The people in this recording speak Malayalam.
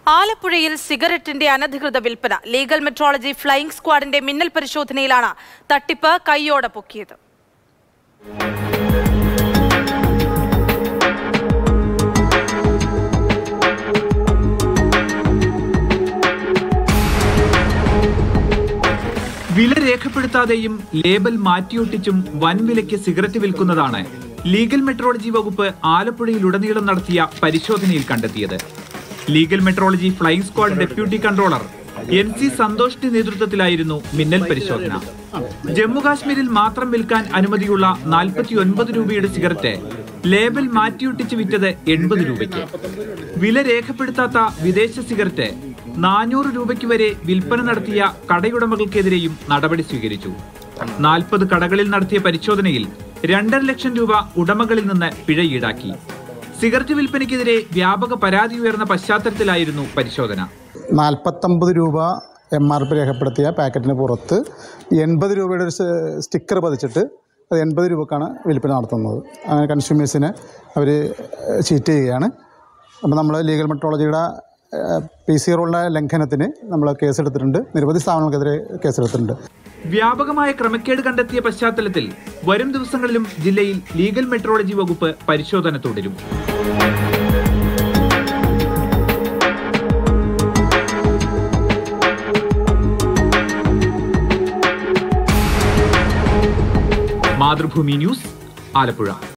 ആലപ്പുഴയിൽ സിഗരറ്റിന്റെ അനധികൃത വിൽപ്പന ലീഗൽ മെട്രോളജി ഫ്ലൈയിംഗ് സ്ക്വാഡിന്റെ മിന്നൽ പരിശോധനയിലാണ് തട്ടിപ്പ് കൈയോടെ പൊക്കിയത് വില രേഖപ്പെടുത്താതെയും ലേബൽ മാറ്റിയൊട്ടിച്ചും വൻവിലയ്ക്ക് സിഗരറ്റ് വിൽക്കുന്നതാണ് ലീഗൽ മെട്രോളജി വകുപ്പ് ആലപ്പുഴയിലുടനീളം നടത്തിയ പരിശോധനയിൽ കണ്ടെത്തിയത് legal metrology flying squad deputy controller N C സന്തോഷിന്റെ നേതൃത്വത്തിലായിരുന്നു മിന്നൽ പരിശോധന ജമ്മുകാശ്മീരിൽ മാത്രം വിൽക്കാൻ അനുമതിയുള്ള നാൽപ്പത്തി ഒൻപത് രൂപയുടെ സിഗരറ്റ് ലേബൽ മാറ്റിയൊട്ടിച്ച് വിറ്റത് എൺപത് രൂപയ്ക്ക് വില രേഖപ്പെടുത്താത്ത വിദേശ സിഗരറ്റ് നാനൂറ് രൂപയ്ക്ക് വരെ വിൽപ്പന നടത്തിയ കടയുടമകൾക്കെതിരെയും നടപടി സ്വീകരിച്ചു നാൽപ്പത് കടകളിൽ നടത്തിയ പരിശോധനയിൽ രണ്ടര ലക്ഷം രൂപ ഉടമകളിൽ നിന്ന് പിഴ ഈടാക്കി സിഗരറ്റ് വിൽപ്പനയ്ക്കെതിരെ വ്യാപക പരാതി ഉയർന്ന പശ്ചാത്തലത്തിലായിരുന്നു പരിശോധന നാൽപ്പത്തൊമ്പത് രൂപ എം ആർ പി രേഖപ്പെടുത്തിയ പാക്കറ്റിന് പുറത്ത് എൺപത് രൂപയുടെ ഒരു സ് സ്റ്റിക്കർ പതിച്ചിട്ട് അത് എൺപത് രൂപക്കാണ് വിൽപ്പന നടത്തുന്നത് അങ്ങനെ കൺസ്യൂമേഴ്സിനെ അവർ ചീറ്റ് ചെയ്യുകയാണ് അപ്പോൾ നമ്മൾ ലീഗൽ മെട്രോളജിയുടെ പി സി റോളിൻ്റെ ലംഘനത്തിന് നമ്മൾ കേസെടുത്തിട്ടുണ്ട് നിരവധി സ്ഥാപനങ്ങൾക്കെതിരെ കേസെടുത്തിട്ടുണ്ട് വ്യാപകമായ ക്രമക്കേട് കണ്ടെത്തിയ പശ്ചാത്തലത്തിൽ വരും ദിവസങ്ങളിലും ജില്ലയിൽ ലീഗൽ മെട്രോളജി വകുപ്പ് പരിശോധന തുടരും മാതൃഭൂമി ന്യൂസ് ആലപ്പുഴ